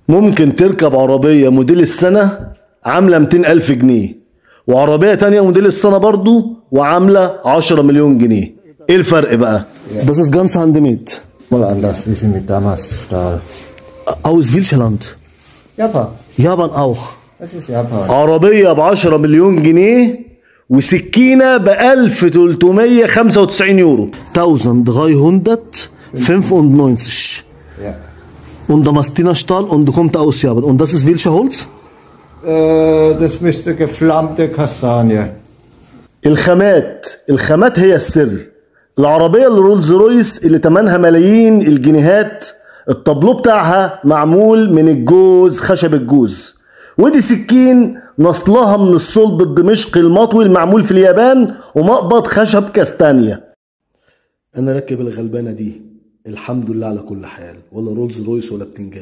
ممكن تركب عربية موديل السنة عاملة 200 ألف جنيه وعربية تانية موديل السنة برضو وعاملة 10 مليون جنيه ايه الفرق بقى؟ Das ist ganz handmade. Mal anders, wie sie mit damals Stahl. Aus welchem Land? Japan. Japan auch. Das ist Japan. عربية ب 10 مليون جنيه وسكينة ب 1395 يورو 1395 Ja. und Damastina Stahl und kommt aus Japan. Und das ist welcher Holz? Äh, das müsste geflammte Kastanie. الخامات الخامات هي السر العربية الرولز رويس اللي تمنها ملايين الجنيهات الطابلو بتاعها معمول من الجوز خشب الجوز ودي سكين نصلها من الصلب الدمشقي المطوي المعمول في اليابان ومقبض خشب كاستانيا انا راكب الغلبانة دي الحمد لله على كل حال ولا رولز رويس ولا بتنجان